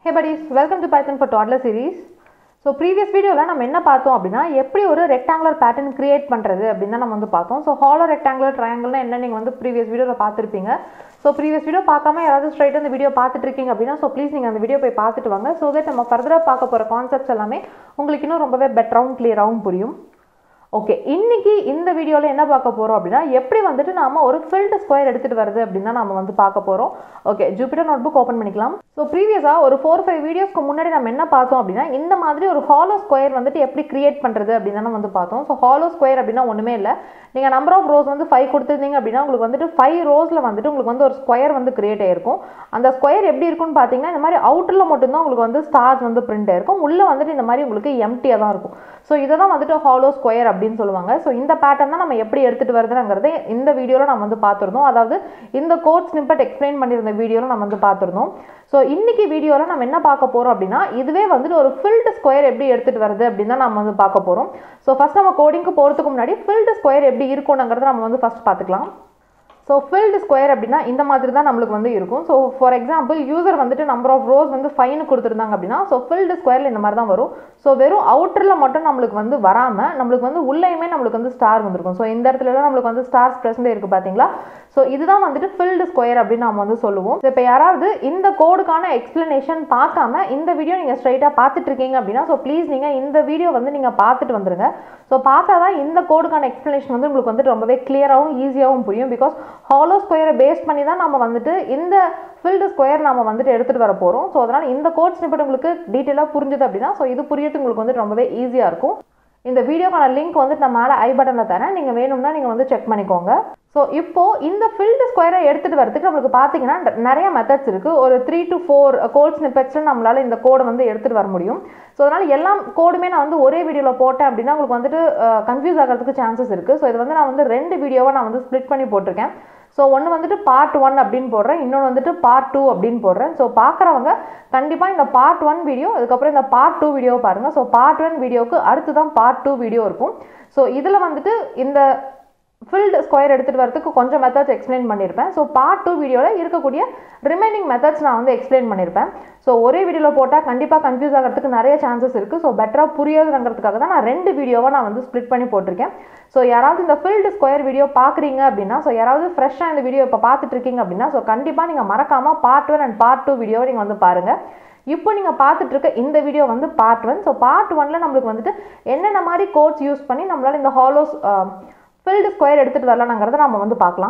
hey buddies welcome to Python for toddler series so previous வீடியோவில் நம்ம என்ன பார்த்தோம் அப்படின்னா எப்படி ஒரு ரெக்டாங்குலர் பேட்டர்ன் கிரியேட் பண்ணுறது அப்படின்னு தான் நம்ம வந்து பார்த்தோம் ஸோ ஹாலோ ரெக்டாங்குலர் ட்ரையாங்கிள்னா என்ன நீங்கள் வந்து ப்ரீவியஸ் வீடியோவில் பார்த்துருப்பீங்க ஸோ ப்ரீவியஸ் வீடியோ பார்க்காம யாராவது ஸ்ட்ரைட் அந்த வீடியோ பார்த்துட்டு இருக்கீங்க அப்படின்னா ஸோ ப்ளீஸ் நீங்கள் அந்த வீடியோ போய் பார்த்துட்டு வாங்க ஸோ தட் நம்ம ஃபர்தராக பார்க்க போகிற கான்செப்ட்ஸ் எல்லாமே உங்களுக்கு இன்னும் ரொம்பவே பெட்டராகவும் கிளியராகவும் புரியும் ஓகே இன்னைக்கு இந்த வீடியோவில் என்ன பார்க்க போகிறோம் அப்படின்னா எப்படி வந்துட்டு நாம ஒரு ஃபில்டு ஸ்கொயர் எடுத்துகிட்டு வருது அப்படின்னு தான் நம்ம வந்து பார்க்க போகிறோம் okay Jupyter notebook open பண்ணிக்கலாம் ஸோ ப்ரீவியஸாக ஒரு ஃபோர் ஃபைவ் வீடியோஸ்க்கு முன்னாடி நம்ம என்ன பார்த்தோம் அப்படின்னா இந்த மாதிரி ஒரு ஹாலோ ஸ்கொயர் வந்துட்டு எப்படி கிரியேட் பண்ணுறது அப்படின்னு தான் வந்து பார்த்தோம் ஸோ ஹாலோ ஸ்கொயர் அப்படின்னா ஒன்றுமே இல்லை நீங்கள் நம்பர் ஆஃப் ரோஸ் வந்து ஃபைவ் கொடுத்துருந்தீங்க அப்படின்னா உங்களுக்கு வந்துட்டு ஃபைவ் ரோஸில் வந்துட்டு உங்களுக்கு வந்து ஒரு ஸ்கொயர் வந்து கிரியேட் ஆயிருக்கும் அந்த ஸ்கொயர் எப்படி இருக்கும்னு பார்த்தீங்கன்னா இந்த மாதிரி அவுட்டரில் மட்டும்தான் உங்களுக்கு வந்து ஸ்டார்ஸ் வந்து பிரிண்ட் ஆயிருக்கும் உள்ளே வந்துட்டு இந்த மாதிரி உங்களுக்கு எம்டியாக தான் இருக்கும் ஸோ இதை தான் வந்துட்டு ஹாலோ ஸ்கொயர் அப்படின்னு சொல்லுவாங்க ஸோ இந்த பேட்டர்ன் தான் நம்ம எப்படி எடுத்துகிட்டு வருதுங்கிறத இந்த வீடியோவில் நம்ம வந்து பார்த்துருந்தோம் அதாவது இந்த கோட் ஸ்னிப்பட் எக்ஸ்பிளைன் பண்ணியிருந்த வீடியோவில் நம்ம வந்து பார்த்துருந்தோம் ஸோ இன்னைக்கு வீடியோவில் நம்ம என்ன பார்க்க போகிறோம் அப்படின்னா இதுவே வந்துட்டு ஒரு ஃபில்டு ஸ்கொயர் எப்படி எடுத்துகிட்டு வருது அப்படின்னு தான் நம்ம வந்து பார்க்க போகிறோம் ஸோ ஃபஸ்ட் நம்ம கோடிங்க்கு போகிறதுக்கு முன்னாடி ஃபில்டு ஸ்கொயர் எப்படி இருக்கும்ங்கிறத நம்ம வந்து ஃபஸ்ட் பார்த்துக்கலாம் ஸோ ஃபில்டு ஸ்கொயர் அப்படின்னா இந்த மாதிரி தான் நம்மளுக்கு வந்து இருக்கும் ஸோ ஃபார் எக்ஸாம்பிள் யூசர் வந்துட்டு நம்பர் ஆஃப் ரோஸ் வந்து ஃபைன் கொடுத்துருந்தாங்க அப்படின்னா ஸோ ஃபில்டு ஸ்கொயரில் இந்த மாதிரி தான் வரும் ஸோ வெறும் அவுட்டரில் மட்டும் நம்மளுக்கு வந்து வராமல் நம்மளுக்கு வந்து உள்ளேயுமே நம்மளுக்கு வந்து ஸ்டார் வந்திருக்கும் ஸோ இந்த இடத்துலலாம் நம்மளுக்கு வந்து ஸ்டார்ஸ் ப்ரெசென்ட் இருக்குது பார்த்தீங்களா ஸோ இதுதான் வந்துட்டு ஃபில்டு ஸ்கொயர் அப்படின்னு நம்ம வந்து சொல்லுவோம் இப்போ யாராவது இந்த கோடுக்கான எக்ஸ்பிளனேஷன் பார்க்காம இந்த வீடியோ நீங்கள் ஸ்ட்ரைட்டாக பார்த்துட்டு இருக்கீங்க அப்படின்னா ஸோ ப்ளீஸ் நீங்கள் இந்த வீடியோ வந்து நீங்கள் பார்த்துட்டு வந்துருங்க ஸோ பார்த்தா தான் இந்த கோடுக்கான எக்ஸ்பிளனேஷன் வந்து உங்களுக்கு வந்துட்டு ரொம்பவே கிளியராகவும் ஈஸியாகவும் புரியும் பிகாஸ் ஹாலோ ஸ்கொயரை பேஸ் பண்ணி தான் நம்ம வந்துட்டு இந்த ஃபில்டு ஸ்கொயர் நம்ம வந்துட்டு எடுத்துகிட்டு வர போகிறோம் ஸோ அதனால் இந்த கோட் ஸ்னிப்பட் உங்களுக்கு டீட்டெயிலாக புரிஞ்சுது அப்படின்னா ஸோ இது புரியறது உங்களுக்கு வந்து ரொம்பவே ஈஸியாக இருக்கும் இந்த வீடியோக்கான லிங்க் வந்துட்டு நான் மேலே ஐ பட்டனில் தரேன் நீங்கள் வேணும்னா நீங்கள் வந்து செக் பண்ணிக்கோங்க ஸோ இப்போ இந்த ஃபில்டு ஸ்கொயரை எடுத்துகிட்டு வரதுக்கு நம்மளுக்கு பார்த்தீங்கன்னா நிறைய மெத்தட்ஸ் இருக்குது ஒரு த்ரீ டு ஃபோர் கோட் ஸ்னிப்பெட்ஸில் நம்மளால் இந்த கோடை வந்து எடுத்துகிட்டு வர முடியும் ஸோ அதனால் எல்லா கோடுமே நான் வந்து ஒரே வீடியோவில் போட்டேன் அப்படின்னா உங்களுக்கு வந்துட்டு கன்ஃபியூஸ் ஆகிறதுக்கு சான்சஸ் இருக்குது ஸோ இது வந்து நான் வந்து ரெண்டு வீடியோவாக நான் வந்து ஸ்ப்ளிட் பண்ணி போட்டிருக்கேன் ஸோ ஒன்று வந்துட்டு பார்ட் ஒன் அப்படின்னு போடுறேன் இன்னொன்று வந்துட்டு பார்ட் டூ அப்படின்னு போடுறேன் ஸோ பார்க்குறவங்க கண்டிப்பாக இந்த பார்ட் ஒன் வீடியோ அதுக்கப்புறம் இந்த பார்ட் டூ வீடியோ பாருங்கள் ஸோ பார்ட் ஒன் வீடியோவுக்கு அடுத்து தான் பார்ட் டூ வீடியோ இருக்கும் ஸோ இதில் வந்துட்டு இந்த ஃபில்டு ஸ்கொயர் எடுத்துகிட்டு வரதுக்கு கொஞ்சம் மெத்தட்ஸ் எக்ஸ்பிளைன் பண்ணியிருப்பேன் ஸோ பார்ட் டூ வீடியோவில் இருக்கக்கூடிய ரிமைனிங் மெத்தட்ஸ் நான் வந்து எக்ஸ்பிளைன் பண்ணியிருப்பேன் ஸோ ஒரே வீடியோவில் போட்டால் கண்டிப்பாக கன்ஃபியூஸ் ஆகிறதுக்கு நிறைய சான்சஸ் இருக்குது ஸோ பெட்டராக புரியாதுங்கிறதுக்காக தான் நான் ரெண்டு வீடியோவை நான் வந்து ஸ்ப்ளிட் பண்ணி போட்டிருக்கேன் ஸோ யாராவது இந்த ஃபில்டு ஸ்கொயர் வீடியோ பார்க்குறீங்க அப்படின்னா ஸோ யாராவது ஃப்ரெஷ்ஷாக இந்த வீடியோ இப்போ பார்த்துட்டு இருக்கீங்க அப்படின்னா ஸோ கண்டிப்பாக நீங்கள் மறக்காமல் part one and part two வீடியோவை நீங்கள் வந்து பாருங்கள் இப்போ நீங்கள் பார்த்துட்டு இருக்க இந்த வீடியோ வந்து பார்ட் ஒன் ஸோ பார்ட் ஒனில் நம்மளுக்கு வந்துட்டு என்னென்ன மாதிரி கோட்ஸ் யூஸ் பண்ணி நம்மளால் இந்த ஹாலோஸ் ஃபில்டு ஸ்கொயர் எடுத்துகிட்டு வரலாங்கிறத நம்ம வந்து பார்க்கலாம்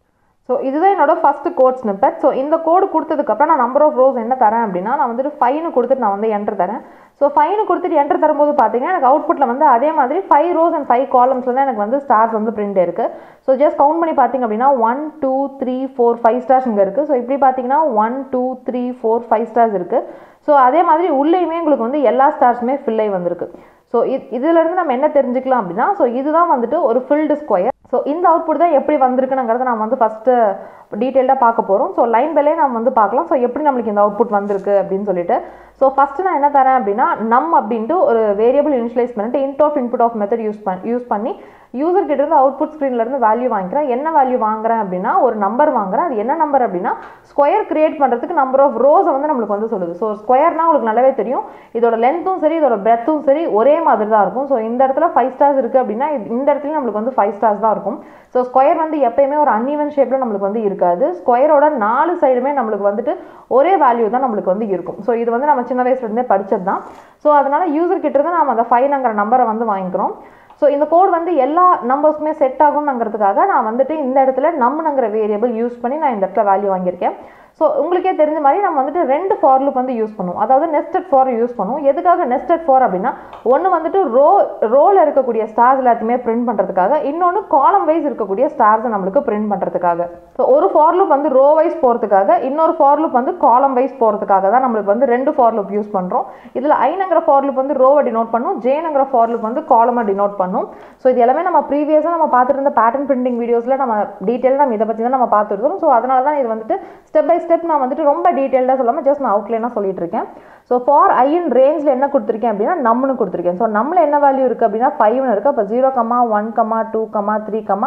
ஸோ இதுதான் என்னோட ஃபஸ்ட்டு கோட் ஸ்னிப்பட் ஸோ இந்த கோடு கொடுத்ததுக்கப்புறம் நான் நம்பர் ஆஃப் ரோஸ் என்ன தரேன் அப்படின்னா நான் வந்துட்டு ஃபைனு கொடுத்துட்டு நான் வந்து என்ட்ரு தரேன் ஸோ ஃபைனு கொடுத்துட்டு என்ட்ரு தரும்போது பார்த்தீங்கன்னா எனக்கு அவுட்புட்டில் வந்து அதே மாதிரி ஃபைவ் ரோஸ் அண்ட் ஃபைவ் காலம்ஸில் தான் எனக்கு வந்து ஸ்டார்ஸ் வந்து பிரிண்ட் இருக்குது ஸோ ஜஸ்ட் கவுண்ட் பண்ணி பார்த்தீங்க அப்படின்னா one two three four five stars இங்கே இருக்குது ஸோ இப்படி பார்த்தீங்கன்னா one two three four five stars இருக்குது ஸோ அதே மாதிரி உள்ளேயுமே உங்களுக்கு வந்து எல்லா ஸ்டார்ஸுமே ஃபில் ஆகி வந்திருக்கு ஸோ இது இதுலேருந்து நம்ம என்ன தெரிஞ்சுக்கலாம் அப்படின்னா ஸோ இதுதான் வந்துட்டு ஒரு ஃபில்டு ஸ்கொயர் ஸோ இந்த அவுட்புட் தான் எப்படி வந்திருக்குங்கிறத நம்ம வந்து ஃபஸ்ட்டு டீட்டெயில்டாக பார்க்க போகிறோம் ஸோ லைன் பைலே நம்ம வந்து பார்க்கலாம் ஸோ எப்படி நம்மளுக்கு இந்த அவுட்புட் வந்திருக்கு அப்படின்னு சொல்லிட்டு ஸோ ஃபஸ்ட்டு நான் என்ன தரேன் அப்படின்னா நம் அப்படின்ட்டு ஒரு வேரியபிள் இனிஷியலைஸ் பண்ணிட்டு int of input of method use பண்ணி யூஸ் பண்ணி யூசர் கிட்ட இருந்து அவுட்புட் ஸ்க்ரீன்லேருந்து வேல்யூ வாங்கிக்கிறேன் என்ன வேல்யூ வாங்குறேன் அப்படின்னா ஒரு நம்பர் வாங்குறேன் அது என்ன நம்பர் அப்படின்னா ஸ்கொயர் கிரியேட் பண்ணுறதுக்கு நம்பர் ஆஃப் ரோஸை வந்து நம்மளுக்கு வந்து சொல்லுது ஸோ ஸ்கொயர்னா உங்களுக்கு நல்லாவே தெரியும் இதோட லென்த்தும் சரி இதோட பிரெத்தும் சரி ஒரே மாதிரி தான் இருக்கும் ஸோ இந்த இடத்துல ஃபைவ் ஸ்டார்ஸ் இருக்குது அப்படின்னா இந்த இடத்துல நம்மளுக்கு வந்து ஃபைவ் ஸ்டார்ஸ் தான் இருக்கும் ஸோ ஸ்கொயர் வந்து எப்பயுமே ஒரு அன்இவன் ஷேப்பில் நம்மளுக்கு வந்து இருக்காது ஸ்கொயரோட நாலு சைடுமே நம்மளுக்கு வந்துட்டு ஒரே வேல்யூ தான் நம்மளுக்கு வந்து இருக்கும் ஸோ இது வந்து நம்ம சின்ன வயசுலேருந்தே படித்தது தான் ஸோ அதனால் யூசர் கிட்ட இருந்து நம்ம அந்த ஃபைவ்ங்கிற நம்பரை வந்து வாங்கிக்கிறோம் ஸோ இந்த கோட் வந்து எல்லா நம்பர்ஸுமே செட் ஆகும்ங்கிறதுக்காக நான் வந்துட்டு இந்த இடத்துல நம்முங்கிற வேரியபிள் யூஸ் பண்ணி நான் இந்த இடத்துல வேல்யூ வாங்கியிருக்கேன் ஸோ உங்களுக்கே தெரிஞ்ச மாதிரி நம்ம வந்துட்டு ரெண்டு ஃபார் லுக் வந்து யூஸ் பண்ணுவோம் அதாவது நெஸ்டட் ஃபார் யூஸ் பண்ணுவோம் எதுக்காக நெஸ்டட் ஃபார் அப்படின்னா ஒன்று வந்துட்டு ரோ ரோவில் இருக்கக்கூடிய ஸ்டார்ஸ் எல்லாத்தையுமே பிரிண்ட் பண்ணுறதுக்காக இன்னொன்று காலம் வைஸ் இருக்கக்கூடிய ஸ்டார்ஸை நம்மளுக்கு பிரிண்ட் பண்ணுறதுக்காக ஸோ ஒரு ஃபார் லுக் வந்து ரோ வைஸ் போகிறதுக்காக இன்னொரு ஃபார் லுக் வந்து காலம் வைஸ் போகிறதுக்காக தான் நம்மளுக்கு வந்து ரெண்டு ஃபார் லுக் யூஸ் பண்ணுறோம் இதில் ஐநங்கிற ஃபார் லுக் வந்து ரோவை டினோட் பண்ணும் ஜேனுங்கிற ஃபார் லுக் வந்து காலமை டினோட் பண்ணும் ஸோ இது எல்லாமே நம்ம ப்ரீவியஸாக நம்ம பார்த்துட்டு இருந்த பேட்டர்ன் பிரிண்டிங் வீடியோஸில் நம்ம டீட்டெயில் நம்ம இதை பற்றி தான் நம்ம பார்த்துருக்கோம் ஸோ அதனால தான் இது வந்துட்டு ஸ்டெப் பை ஸ்டெப் நான் வந்துட்டு ரொம்ப டீட்டெயில்டாக சொல்லாமல் ஜஸ்ட் நான் அவுட்லைனாக சொல்லிட்டு இருக்கேன் ஸோ ஃபார் ஐன் ரேஞ்சில் என்ன கொடுத்துருக்கேன் அப்படின்னா நம்மனு கொடுத்துருக்கேன் ஸோ நம்மள என்ன வேல்யூ இருக்குது அப்படின்னா ஃபைவ்னு இருக்குது அப்போ zero comma one comma two comma three comma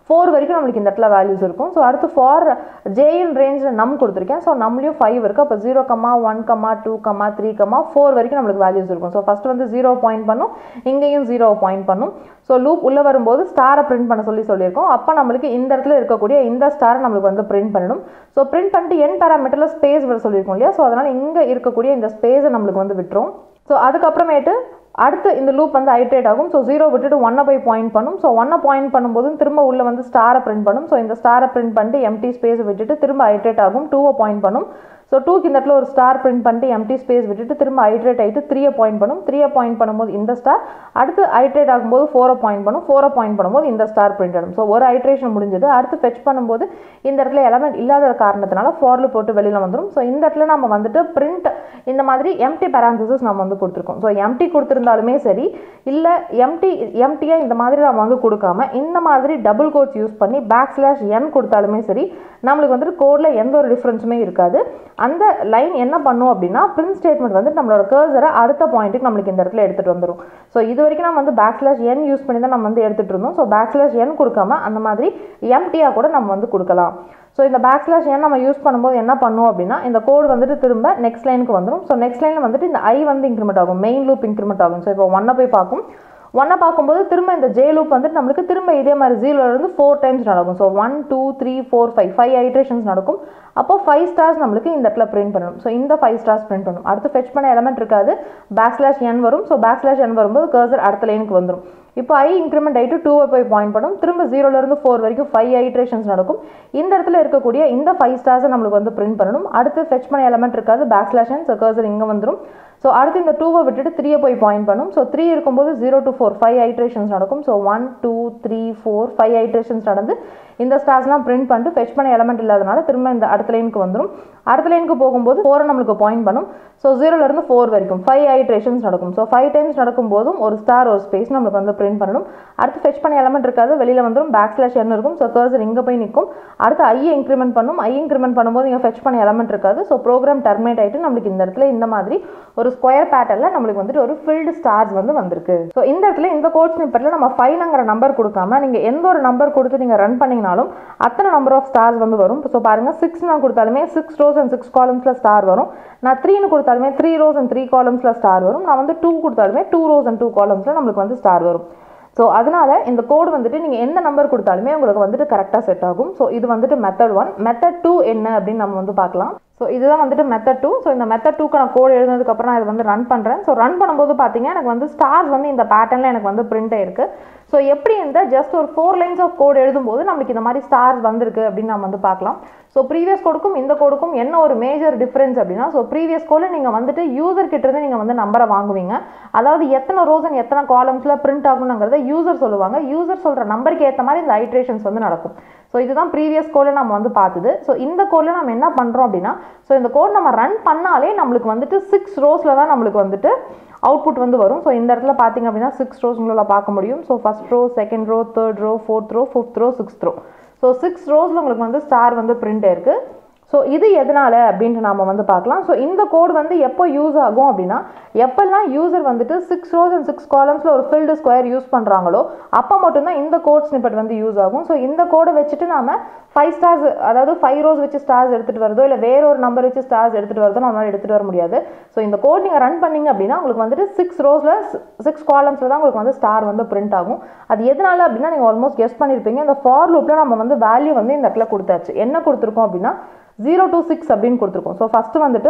four வரைக்கும் நம்மளுக்கு இந்த இடத்துல வேல்யூஸ் இருக்கும் ஸோ அடுத்து ஃபார் ஜேஎன் ரேஞ்சில் நம் கொடுத்துருக்கேன் ஸோ நம்மளையும் ஃபைவ் இருக்குது அப்போ zero comma one comma two comma three comma four வரைக்கும் நம்மளுக்கு வேல்யூஸ் இருக்கும் ஸோ ஃபஸ்ட் வந்து ஜீரோ பாயிண்ட் பண்ணும் இங்கேயும் ஜீரோ பாயிண்ட் பண்ணும் ஸோ லூப் உள்ளே வரும்போது ஸ்டாரை பிரிண்ட் பண்ண சொல்லி சொல்லியிருக்கோம் அப்போ நம்மளுக்கு இந்த இடத்துல இருக்கக்கூடிய இந்த ஸ்டாரை நம்மளுக்கு வந்து பிரிண்ட் பண்ணணும் ஸோ பிரிண்ட் பண்ணிட்டு என் பேராமீட்டரில் ஸ்பேஸ் விட சொல்லியிருக்கோம் இல்லையா ஸோ அதனால் இங்கே இருக்கக்கூடிய இந்த ஸ்பேஸை நம்மளுக்கு வந்து விட்டுரும் ஸோ அதுக்கப்புறமேட்டு அடுத்து இந்த லூப் வந்து ஐட்ரேட் ஆகும் ஸோ ஜீரோ விட்டுட்டு ஒன்னை போய் பாயிண்ட் பண்ணும் ஸோ ஒன்னை பாயிண்ட் பண்ணும்போது திரும்ப உள்ள வந்து ஸ்டாரை பிரிண்ட் பண்ணும் ஸோ இந்த ஸ்டாரை பிரிண்ட் பண்ணிட்டு எம்டி ஸ்பேஸை விட்டுட்டு திரும்ப ஐட்ரேட் ஆகும் டூவை பாயிண்ட் பண்ணும் ஸோ டூக்கு இந்த இடத்துல ஒரு ஸ்டார் பிரிண்ட் பண்ணிட்டு எம்டி ஸ்பேஸ் விட்டுட்டு திரும்ப ஐட்ரேட் ஆகிட்டு த்ரீயை பாயிண்ட் பண்ணும் த்ரீயை பாயிண்ட் பண்ணும்போது இந்த ஸ்டார் அடுத்து ஐட்ரேட் ஆகும்போது ஃபோரை பாயிண்ட் பண்ணும் ஃபோரை பாயிண்ட் பண்ணும்போது இந்த ஸ்டார் பிரிண்ட் ஆகும் ஸோ ஒரு ஐட்ரேஷன் முடிஞ்சது அடுத்து ஃபெச் பண்ணும்போது இந்த இடத்துல எலமெண்ட் இல்லாத காரணத்தினால ஃபார்லு போட்டு வெளியில் வந்துடும் ஸோ இந்த இடத்துல நம்ம வந்துட்டு பிரிண்ட் இந்த மாதிரி எம்டி பேரான்சிசஸ் நம்ம வந்து கொடுத்துருக்கோம் ஸோ எம்டி கொடுத்துருந்தாலுமே சரி இல்லை எம்டி எம்டியாக இந்த மாதிரி நம்ம வந்து கொடுக்காம இந்த மாதிரி டபுள் கோட்ஸ் யூஸ் பண்ணி பேக் ஸ்லாஷ் என் கொடுத்தாலுமே சரி நம்மளுக்கு வந்துட்டு கோடில் எந்த ஒரு டிஃப்ரென்ஸுமே இருக்காது அந்த லைன் என்ன பண்ணும் அப்படின்னா பிரிண்ட் ஸ்டேட்மெண்ட் வந்து நம்மளோட கர்சரை அடுத்த பாயிண்ட்டுக்கு நம்மளுக்கு இந்த இடத்துல எடுத்துகிட்டு வந்துடும் ஸோ இது வரைக்கும் நம்ம வந்து பேக் ஸ்லாஷ் என் யூஸ் பண்ணி தான் நம்ம வந்து எடுத்துகிட்டு இருந்தோம் ஸோ பேக் ஸ்லாஷ் என் கொடுக்காம அந்த மாதிரி எம்டியாக கூட நம்ம வந்து கொடுக்கலாம் ஸோ இந்த பேக் ஸ்லாஷ் என் நம்ம யூஸ் பண்ணும்போது என்ன பண்ணும் அப்படின்னா இந்த கோடு வந்துட்டு திரும்ப நெக்ஸ்ட் லைனுக்கு வந்துடும் ஸோ நெக்ஸ்ட் லைனில் வந்துட்டு இந்த ஐ வந்து இன்க்ரிமெண்ட் ஆகும் மெயின் லூப் இன்க்ரிமெண்ட் ஆகும் ஸோ இப்போ ஒன்னை போய் பார்க்கும் ஒன்னை பார்க்கும்போது திரும்ப இந்த ஜே லூப் வந்துட்டு நம்மளுக்கு திரும்ப இதே மாதிரி ஜீரோலேருந்து ஃபோர் டைம்ஸ் நடக்கும் so one two three four five five iterations நடக்கும் அப்போ ஃபைவ் ஸ்டார்ஸ் நம்மளுக்கு இந்த இடத்துல பிரிண்ட் பண்ணணும் ஸோ இந்த ஃபைவ் ஸ்டார்ஸ் பிரிண்ட் பண்ணணும் அடுத்து ஃபெச் பண்ண எலமெண்ட் இருக்காது பேக் ஸ்லாஷ் என் வரும் ஸோ பேக் ஸ்லாஷ் என் வரும்போது கர்சர் அடுத்த லைனுக்கு வந்துடும் இப்போ ஐ இன்க்ரிமெண்ட் ஆகிட்டு டூவை போய் பாயிண்ட் பண்ணும் திரும்ப ஜீரோலேருந்து ஃபோர் வரைக்கும் ஃபைவ் ஐட்ரேஷன்ஸ் நடக்கும் இந்த இடத்துல இருக்கக்கூடிய இந்த ஃபைவ் ஸ்டார்ஸை நம்மளுக்கு வந்து பிரிண்ட் பண்ணணும் அடுத்து ஃபெச் பண்ண எலமெண்ட் இருக்காது backslash n so cursor இங்கே வந்துடும் ஸோ அடுத்து இந்த டூவை விட்டுட்டு த்ரீயை போய் பாயிண்ட் பண்ணும் ஸோ த்ரீ இருக்கும்போது zero to four five iterations நடக்கும் so one two three four five iterations நடந்து இந்த ஸ்டார்ஸ்லாம் பிரிண்ட் பண்ணிட்டு ஃபெச் பண்ண எலமெண்ட் இல்லாதனால திரும்ப இந்த அடுத்த லைனுக்கு வந்துடும் அடுத்த லைனுக்கு போகும்போது ஃபோரை நம்மளுக்கு பாயிண்ட் பண்ணும் ஸோ ஜீரோலேருந்து ஃபோர் வரைக்கும் ஃபைவ் ஐட்ரேஷன்ஸ் நடக்கும் ஸோ ஃபைவ் டைம்ஸ் நடக்கும் போதும் ஒரு ஸ்டார் ஒரு ஸ்பேஸ் நம்மளுக்கு வந்து பிரிண்ட் பண்ணணும் அடுத்து ஃபெச் பண்ண எலமெண்ட் இருக்காது வெளியில் வந்துடும் பேக் ஸ்லாஷ் என்ன இருக்கும் ஸோ கர்சர் இங்கே போய் நிற்கும் அடுத்து ஐ இன்க்ரிமெண்ட் பண்ணும் ஐ இன்க்ரிமெண்ட் பண்ணும்போது இங்கே ஃபெச் பண்ண எலமெண்ட் இருக்காது ஸோ ப்ரோக்ராம் டர்மினேட் ஆகிட்டு நம்மளுக்கு இந்த இடத்துல இந்த மாதிரி ஒரு ஸ்கொயர் பேட்டர்னில் நம்மளுக்கு வந்துட்டு ஒரு ஃபில்டு ஸ்டார்ஸ் வந்து வந்திருக்கு ஸோ இந்த இடத்துல இந்த கோட் ஸ்னிப்பரில் நம்ம ஃபைவ்ங்கிற நம்பர் கொடுக்காம நீங்கள் எந்த ஒரு நம்பர் கொடுத்து நீங்கள் ரன் பண்ணிங்கனாலும் அத்தனை நம்பர் ஆஃப் ஸ்டார்ஸ் வந்து வரும் ஸோ பாருங்கள் சிக்ஸ் நான் கொடுத்தாலுமே சிக்ஸ் ரோஸ் அண்ட் சிக்ஸ் காலம்ஸில் ஸ்டார் வரும் நான் த்ரீன்னு கொடுத்தாலுமே த்ரீ ரோஸ் அண்ட் த்ரீ காலம்ஸில் ஸ்டார் வரும் நான் வந்து டூ கொடுத்தாலுமே டூ ரோஸ் அண்ட் டூ காலம்ஸில் நம்மளுக்கு வந்து ஸ்டார் வரும் ஸோ அதனால இந்த கோடு வந்துட்டு நீங்கள் எந்த நம்பர் கொடுத்தாலுமே உங்களுக்கு வந்துட்டு கரெக்டாக செட் ஆகும் ஸோ இது வந்துட்டு மெத்தட் ஒன் மெத்தட் டூ என்ன அப்படின்னு நம்ம வந்து பார்க்கலாம் ஸோ இதுதான் வந்துட்டு மெத்தட் டூ ஸோ இந்த மெத்தட் டூக்கு நான் கோடு எழுதுனதுக்கப்புறம் நான் இதை வந்து ரன் பண்ணுறேன் ஸோ ரன் பண்ணும்போது பார்த்தீங்கன்னா எனக்கு வந்து ஸ்டார்ஸ் வந்து இந்த பேட்டர்னில் எனக்கு வந்து பிரிண்ட் ஆயிருக்கு ஸோ எப்படி இந்த ஜஸ்ட் ஒரு ஃபோர் லைன்ஸ் ஆஃப் கோட் எழுதும்போது நம்மளுக்கு இந்த மாதிரி ஸ்டார்ஸ் வந்திருக்கு அப்படின்னு நம்ம வந்து பார்க்கலாம் ஸோ ப்ரீவியஸ் கோடுக்கும் இந்த கோடுக்கும் என்ன ஒரு மேஜர் டிஃப்ரென்ஸ் அப்படின்னா ஸோ ப்ரீவியஸ் கோடில் நீங்கள் வந்துட்டு யூசர் கிட்ட இருந்து நீங்கள் வந்து நம்பரை வாங்குவீங்க அதாவது எத்தனை ரோஸ் அண்ட் எத்தனை காலம்ஸில் பிரிண்ட் ஆகணுங்கிறத யூசர் சொல்லுவாங்க யூசர் சொல்கிற நம்பருக்கு ஏற்ற மாதிரி இந்த ஐட்ரேஷன்ஸ் வந்து நடக்கும் ஸோ இதுதான் ப்ரீவியஸ் கோடில் நம்ம வந்து பார்த்தது ஸோ இந்த கோடில் நம்ம என்ன பண்ணுறோம் அப்படின்னா ஸோ இந்த கோட் நம்ம ரன் பண்ணாலே நம்மளுக்கு வந்துட்டு சிக்ஸ் ரோஸில் தான் நம்மளுக்கு வந்துட்டு அவுட்புட் வந்து வரும் ஸோ இந்த இடத்துல பார்த்தீங்க அப்படின்னா சிக்ஸ் ரோஸ் உங்களால் பார்க்க முடியும் so first row second row third row fourth row fifth row sixth row so six ரோஸில் உங்களுக்கு வந்து ஸ்டார் வந்து பிரிண்ட் ஆயிருக்கு ஸோ இது எதனால அப்படின்ட்டு நாம வந்து பார்க்கலாம் ஸோ இந்த கோட் வந்து எப்போ யூஸ் ஆகும் அப்படின்னா எப்பெல்லாம் யூசர் வந்துட்டு சிக்ஸ் ரோஸ் அண்ட் சிக்ஸ் காலம்ஸில் ஒரு ஃபில்டு ஸ்கொயர் யூஸ் பண்ணுறாங்களோ அப்போ மட்டும்தான் இந்த கோட் ஸ்னிப்பட் வந்து யூஸ் ஆகும் ஸோ இந்த கோடை வச்சுட்டு நாம ஃபைவ் ஸ்டார்ஸ் அதாவது ஃபைவ் ரோஸ் வச்சு ஸ்டார்ஸ் எடுத்துகிட்டு வருதோ இல்லை வேற ஒரு நம்பர் வச்சு ஸ்டார்ஸ் எடுத்துகிட்டு வருதோ நம்மளால எடுத்துகிட்டு வர முடியாது ஸோ இந்த கோட் நீங்கள் ரன் பண்ணீங்க அப்படின்னா உங்களுக்கு வந்துட்டு சிக்ஸ் ரோஸில் சிக்ஸ் காலம்ஸில் தான் உங்களுக்கு வந்து ஸ்டார் வந்து பிரிண்ட் ஆகும் அது எதனால அப்படின்னா நீங்கள் ஆல்மோஸ்ட் கெஸ் பண்ணியிருப்பீங்க இந்த ஃபார் லூப்பில் நம்ம வந்து வேல்யூ வந்து இந்த இடத்துல கொடுத்தாச்சு என்ன கொடுத்துருக்கோம் அப்படின்னா ஜீரோ டு சிக்ஸ் அப்படின்னு கொடுத்துருக்கோம் ஸோ ஃபஸ்ட்டு வந்துட்டு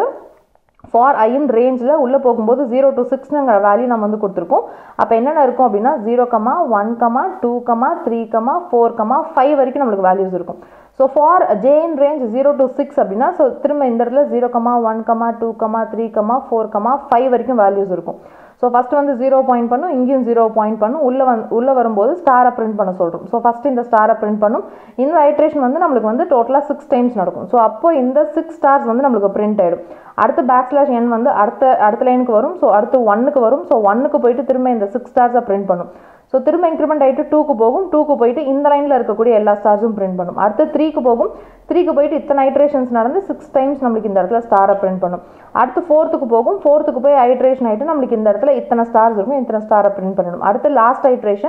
ஃபார் ஐன் ரேஞ்சில் உள்ளே போகும்போது ஜீரோ டு சிக்ஸ்னுங்கிற வேல்யூ நம்ம வந்து கொடுத்துருக்கோம் அப்போ என்னென்ன இருக்கும் அப்படின்னா zero comma one comma two comma three comma four comma five வரைக்கும் நம்மளுக்கு வேல்யூஸ் இருக்கும் so for j in range zero to six அப்படின்னா ஸோ திரும்ப இந்த இடத்துல zero comma one comma two comma three comma four comma five வரைக்கும் values இருக்கும் so first வந்து ஜீரோ பாயிண்ட் பண்ணும் இங்கேயும் ஜீரோ பாயிண்ட் பண்ணும் உள்ளே வந்து உள்ளே வரும்போது ஸ்டாரை பிரிண்ட் பண்ண சொல்கிறோம் ஸோ ஃபஸ்ட்டு இந்த ஸ்டாரை பிரிண்ட் பண்ணும் இந்த ஐட்ரேஷன் வந்து நம்மளுக்கு வந்து டோட்டலாக சிக்ஸ் டைம்ஸ் நடக்கும் ஸோ அப்போ இந்த சிக்ஸ் ஸ்டார்ஸ் வந்து நம்மளுக்கு பிரிண்ட் ஆகிடும் அடுத்து பேக் ஸ்லாஷ் என் வந்து அடுத்த அடுத்த லைனுக்கு வரும் ஸோ அடுத்து ஒன்னுக்கு வரும் ஸோ ஒன்னுக்கு போயிட்டு திரும்ப இந்த சிக்ஸ் ஸ்டார்ஸை பிரிண்ட் பண்ணும் ஸோ திரும்ப இன்க்ரிமெண்ட் ஆகிட்டு டூக்கு போகும் டூக்கு போயிட்டு இந்த லைனில் இருக்கக்கூடிய எல்லா ஸ்டார்ஸும் பிரிண்ட் பண்ணும் அடுத்து த்ரீக்கு போகும் த்ரீக்கு போயிட்டு இத்தனை ஐட்ரேஷன்ஸ் நடந்து சிக்ஸ் டைம்ஸ் நம்மளுக்கு இந்த இடத்துல ஸ்டாரை பிரிண்ட் பண்ணும் அடுத்து ஃபோர்த்துக்கு போகும் ஃபோர்த்துக்கு போய் ஐட்ரேஷன் ஆகிட்டு நம்மளுக்கு இந்த இடத்துல இத்தனை ஸ்டார்ஸ் இருக்கும் இத்தனை ஸ்டாரை பிரிண்ட் பண்ணணும் அடுத்து லாஸ்ட் ஐட்ரேஷன்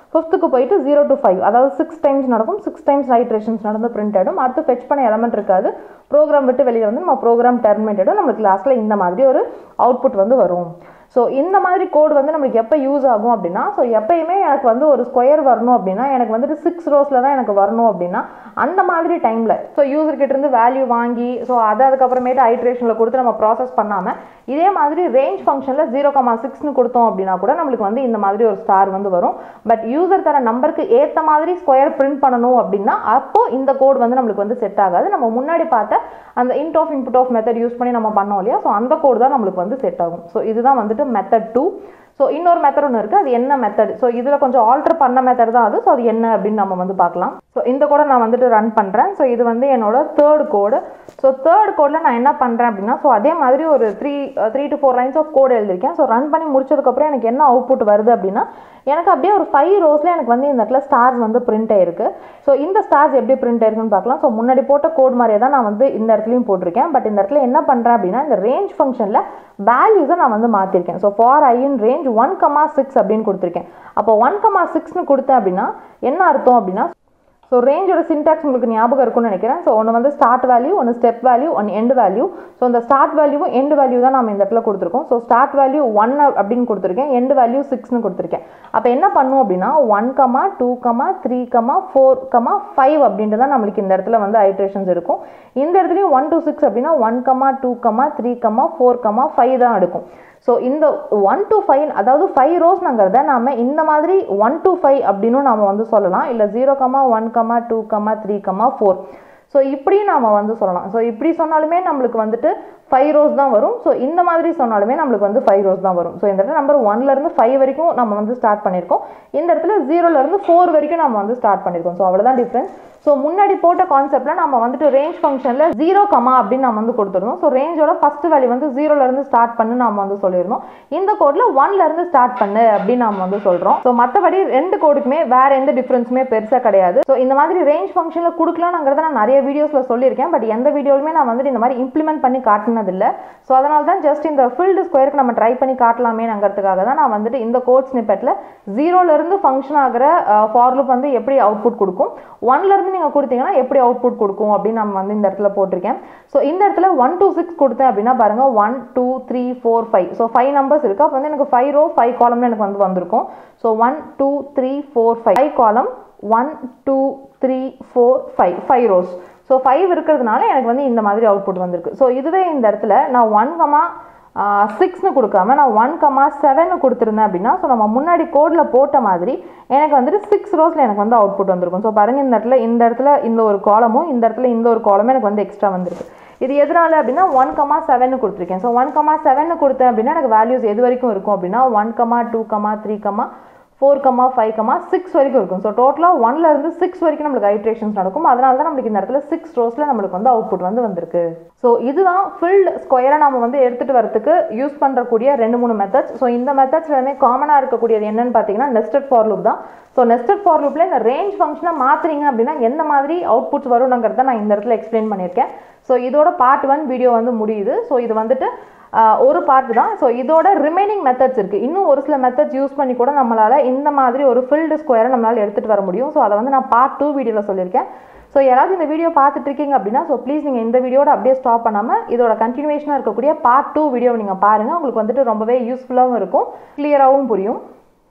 ஃபிஃப்த்துக்கு போயிட்டு ஜீரோ டு ஃபைவ் அதாவது சிக்ஸ் டைம்ஸ் நடக்கும் சிக்ஸ் டைம்ஸ் ஐட்ரேஷன்ஸ் நடந்து பிரிண்ட் ஆகிடும் அடுத்து ஃபெச் பண்ண எலமெண்ட் இருக்காது ப்ரோக்ராம் விட்டு வெளியே வந்து நம்ம ப்ரோக்ராம் டெர்மினேட் ஆகிடும் நம்மளுக்கு லாஸ்ட்டில் இந்த மாதிரி ஒரு அவுட்புட் வந்து வரும் ஸோ இந்த மாதிரி கோட் வந்து நம்மளுக்கு எப்போ யூஸ் ஆகும் அப்படின்னா ஸோ எப்பயுமே எனக்கு வந்து ஒரு ஸ்கொயர் வரணும் அப்படின்னா எனக்கு வந்துட்டு சிக்ஸ் ரோஸில் தான் எனக்கு வரணும் அப்படின்னா அந்த மாதிரி டைமில் ஸோ யூசர் கிட்ட இருந்து வேல்யூ வாங்கி ஸோ அதை அதுக்கப்புறமேட்டு ஐட்ரேஷனில் கொடுத்து நம்ம ப்ராசஸ் பண்ணாமல் இதே மாதிரி ரேஞ்ச் ஃபங்க்ஷனில் ஜீரோ கமா சிக்ஸ்னு கொடுத்தோம் அப்படின்னா கூட நம்மளுக்கு வந்து இந்த மாதிரி ஒரு ஸ்டார் வந்து வரும் பட் யூசர் தர நம்பருக்கு ஏற்ற மாதிரி ஸ்கொயர் பிரிண்ட் பண்ணணும் அப்படின்னா அப்போ இந்த கோட் வந்து நம்மளுக்கு வந்து செட் ஆகாது நம்ம முன்னாடி பார்த்த அந்த int of input of method use பண்ணி நம்ம பண்ணோம் இல்லையா ஸோ அந்த கோட் தான் நம்மளுக்கு வந்து செட் ஆகும் ஸோ இதுதான் வந்துட்டு மெத்தட் டூ ஸோ இன்னொரு மெத்தட் ஒன்று இருக்குது அது என்ன மெத்தட் ஸோ இதில் கொஞ்சம் ஆல்டர் பண்ண மெத்தட் தான் அது ஸோ அது என்ன அப்படின்னு நம்ம வந்து பார்க்கலாம் ஸோ இந்த கோடை நான் வந்துட்டு ரன் பண்ணுறேன் ஸோ இது வந்து என்னோட தேர்ட் கோடு ஸோ தேர்ட் கோடில் நான் என்ன பண்ணுறேன் அப்படின்னா ஸோ அதே மாதிரி ஒரு three three to four lines of code எழுதியிருக்கேன் ஸோ ரன் பண்ணி முடிச்சதுக்கப்புறம் எனக்கு என்ன அவுட்புட் வருது அப்படின்னா எனக்கு அப்படியே ஒரு ஃபைவ் ரோஸில் எனக்கு வந்து இந்த இடத்துல ஸ்டார்ஸ் வந்து பிரிண்ட் ஆயிருக்கு ஸோ இந்த ஸ்டார்ஸ் எப்படி பிரிண்ட் ஆயிருக்குன்னு பார்க்கலாம் ஸோ முன்னாடி போட்ட கோட் மாதிரியே தான் நான் வந்து இந்த இடத்துலையும் போட்டிருக்கேன் பட் இந்த இடத்துல என்ன பண்ணுறேன் அப்படின்னா இந்த ரேஞ்ச் ஃபங்க்ஷனில் வேல்யூஸை நான் வந்து மாற்றிருக்கேன் so for i in range one comma six அப்படின்னு கொடுத்துருக்கேன் அப்போ ஒன் கமா சிக்ஸ்னு கொடுத்தேன் அப்படின்னா என்ன அர்த்தம் அப்படின்னா ஸோ ரேஞ்சோட சின்டாக்ஸ் உங்களுக்கு ஞாபகம் இருக்கும்னு நினைக்கிறேன் ஸோ ஒன்று வந்து ஸ்டார்ட் வேல்யூ ஒன்று ஸ்டெப் வேல்யூ ஒன்று எண்ட் வேல்யூ ஸோ இந்த ஸ்டார்ட் வேல்யூவும் எண்ட் வேல்யூ தான் நம்ம இந்த இடத்துல கொடுத்துருக்கோம் ஸோ ஸ்டார்ட் வேல்யூ ஒன் அப்படின்னு கொடுத்துருக்கேன் எண்ட் வேல்யூ சிக்ஸ்னு கொடுத்துருக்கேன் அப்போ என்ன பண்ணும் அப்படின்னா one comma two comma three comma four comma five அப்படின்ட்டு தான் நம்மளுக்கு இந்த இடத்துல வந்து ஐட்ரேஷன்ஸ் இருக்கும் இந்த இடத்துலையும் ஒன் டூ சிக்ஸ் அப்படின்னா one comma two comma three comma four comma five தான் எடுக்கும் ஸோ இந்த ஒன் டு ஃபைவ் அதாவது ஃபைவ் ரோஸ்ங்கிறத நாம இந்த மாதிரி ஒன் டு ஃபைவ் அப்படின்னு நாம வந்து சொல்லலாம் இல்லை zero comma one comma two comma three comma four so இப்படியும் நாம வந்து சொல்லலாம் ஸோ இப்படி சொன்னாலுமே நம்மளுக்கு வந்துட்டு ஃபைவ் ரோஸ் தான் வரும் ஸோ இந்த மாதிரி சொன்னாலுமே நம்மளுக்கு வந்து ஃபைவ் ரோஸ் தான் வரும் ஸோ இந்த இடத்துல நம்பர் ஒன்லேருந்து ஃபைவ் வரைக்கும் நம்ம வந்து ஸ்டார்ட் பண்ணியிருக்கோம் இந்த இடத்துல ஜீரோலேருந்து ஃபோர் வரைக்கும் நம்ம வந்து ஸ்டார்ட் பண்ணியிருக்கோம் ஸோ அவ்வளோதான் டிஃப்ரென்ஸ் ஸோ முன்னாடி போட்ட கான்செப்டில் நம்ம வந்துட்டு ரேஞ்ச் ஃபங்க்ஷனில் ஜீரோ கமா அப்படின்னு நம்ம வந்து கொடுத்துருந்தோம் ஸோ ரேஞ்சோட ஃபர்ஸ்ட் வேல்யூ வந்து ஜீரோலேருந்து ஸ்டார்ட் பண்ணு நம்ம வந்து சொல்லியிருந்தோம் இந்த கோடில் ஒன்லேருந்து ஸ்டார்ட் பண்ணு அப்படின்னு நம்ம வந்து சொல்கிறோம் ஸோ மற்றபடி ரெண்டு கோடுக்குமே வேற எந்த டிஃப்ரென்ஸுமே பெருசாக கிடையாது ஸோ இந்த மாதிரி ரேஞ்ச் ஃபங்க்ஷனில் கொடுக்கலாம்ங்கிறத நான் நிறைய வீடியோஸில் சொல்லியிருக்கேன் பட் எந்த வீடியோலுமே நான் வந்துட்டு இந்த மாதிரி இம்ப்ளிமெண்ட் பண்ணி காட்டினதில்லை ஸோ அதனால தான் ஜஸ்ட் இந்த ஃபீல்டு ஸ்கொயருக்கு நம்ம ட்ரை பண்ணி காட்டலாமேங்கிறதுக்காக தான் நான் வந்துட்டு இந்த கோட் ஸ்னிப்பெட்டில் ஜீரோலேருந்து ஃபங்க்ஷன் ஆகிற ஃபார்லுப் வந்து எப்படி அவுட்புட் கொடுக்கும் ஒன்லேருந்து நீங்கள் கொடுத்தீங்கன்னா எப்படி அவுட்புட் கொடுக்கும் அப்படின்னு நம்ம வந்து இந்த இடத்துல போட்டிருக்கேன் ஸோ இந்த இடத்துல ஒன் டூ சிக்ஸ் கொடுத்தேன் அப்படின்னா பாருங்க one two three four five so five numbers இருக்கு அப்போ வந்து எனக்கு ஃபைவ் ரோ ஃபைவ் காலம்னு எனக்கு வந்து வந்திருக்கும் so one two three four five five column one two three four five five rows so five இருக்கிறதுனால எனக்கு வந்து இந்த மாதிரி அவுட்புட் வந்திருக்கு ஸோ இதுவே இந்த இடத்துல நான் ஒன் கமா சிக்ஸ்னு கொடுக்காம நான் ஒன் கமா செவன் கொடுத்துருந்தேன் அப்படின்னா ஸோ நம்ம முன்னாடி கோடில் போட்ட மாதிரி எனக்கு வந்துட்டு சிக்ஸ் ரோஸில் எனக்கு வந்து அவுட்புட் வந்திருக்கும் ஸோ பாருங்கள் இந்த இடத்துல இந்த இடத்துல இந்த ஒரு காலமும் இந்த இடத்துல இந்த ஒரு காலமும் எனக்கு வந்து எக்ஸ்ட்ரா வந்திருக்கு இது எதனால அப்படின்னா ஒன் கமா செவன் கொடுத்துருக்கேன் ஸோ ஒன் கமா செவன் கொடுத்தேன் அப்படின்னா எனக்கு வேல்யூஸ் எது வரைக்கும் இருக்கும் அப்படின்னா one comma two comma three comma four comma five comma six வரைக்கும் இருக்கும் ஸோ டோட்டலாக ஒன்ல இருந்து சிக்ஸ் வரைக்கும் நம்மளுக்கு ஐட்ரேஷன்ஸ் நடக்கும் அதனால தான் நம்மளுக்கு இந்த இடத்துல சிக்ஸ் ரோஸில் நம்மளுக்கு வந்து அவுட்புட் வந்து வந்திருக்கு ஸோ இதுதான் ஃபில்டு ஸ்கொயரை நம்ம வந்து எடுத்துகிட்டு வரதுக்கு யூஸ் பண்ணுறக்கூடிய ரெண்டு மூணு மெத்தட்ஸ் ஸோ இந்த மெத்தட்ஸ் எல்லாமே காமனாக இருக்கக்கூடியது என்னன்னு பார்த்தீங்கன்னா நெஸ்டட் ஃபார் லூப் தான் ஸோ நெஸ்டட் ஃபார் லூப்பில் இந்த ரேஞ்ச் ஃபங்க்ஷனை மாற்றுறீங்க அப்படின்னா எந்த மாதிரி அவுட்புட்ஸ் வரும்ங்கிறத நான் இந்த இடத்துல எக்ஸ்பிளைன் பண்ணியிருக்கேன் ஸோ இதோட பார்ட் ஒன் வீடியோ வந்து முடியுது ஸோ இது வந்துட்டு ஒரு பார்ட் தான் ஸோ இதோட ரிமைனிங் மெத்தட்ஸ் இருக்குது இன்னும் ஒரு சில மெத்தட்ஸ் யூஸ் பண்ணி கூட நம்மளால் இந்த மாதிரி ஒரு ஃபில்டு ஸ்கொயரை நம்மளால் எடுத்துகிட்டு வர முடியும் ஸோ அதை வந்து நான் பார்ட் டூ வீடியோவில் சொல்லியிருக்கேன் ஸோ யாராவது இந்த வீடியோ பார்த்துட்டு இருக்கீங்க அப்படின்னா ஸோ ப்ளீஸ் நீங்கள் இந்த வீடியோட அப்படியே ஸ்டாப் பண்ணாமல் இதோட கண்டினியூஷனாக இருக்கக்கூடிய பார்ட் டூ வீடியோவை நீங்கள் பாருங்கள் உங்களுக்கு வந்துட்டு ரொம்பவே யூஸ்ஃபுல்லாகவும் இருக்கும் கிளியராகவும் புரியும்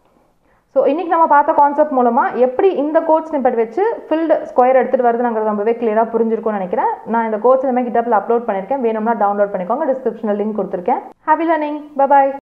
ஸோ இன்றைக்கி நம்ம பார்த்த கான்செப்ட் மூலமாக எப்படி இந்த கோட் ஸ்னிப்பட் வச்சு ஃபில்டு ஸ்கொயர் எடுத்துகிட்டு வருதுங்கிறது ரொம்பவே கிளியராக புரிஞ்சிருக்கும்னு நினைக்கிறேன் நான் இந்த கோட்ஸ் இந்த மாதிரி கிட்டப்பில் அப்லோட் பண்ணியிருக்கேன் வேணும்னா டவுன்லோட் பண்ணிக்கோங்க டிஸ்கிரிப்ஷனில் லிங்க் கொடுத்துருக்கேன் ஹாப்பி லேர்னிங் பை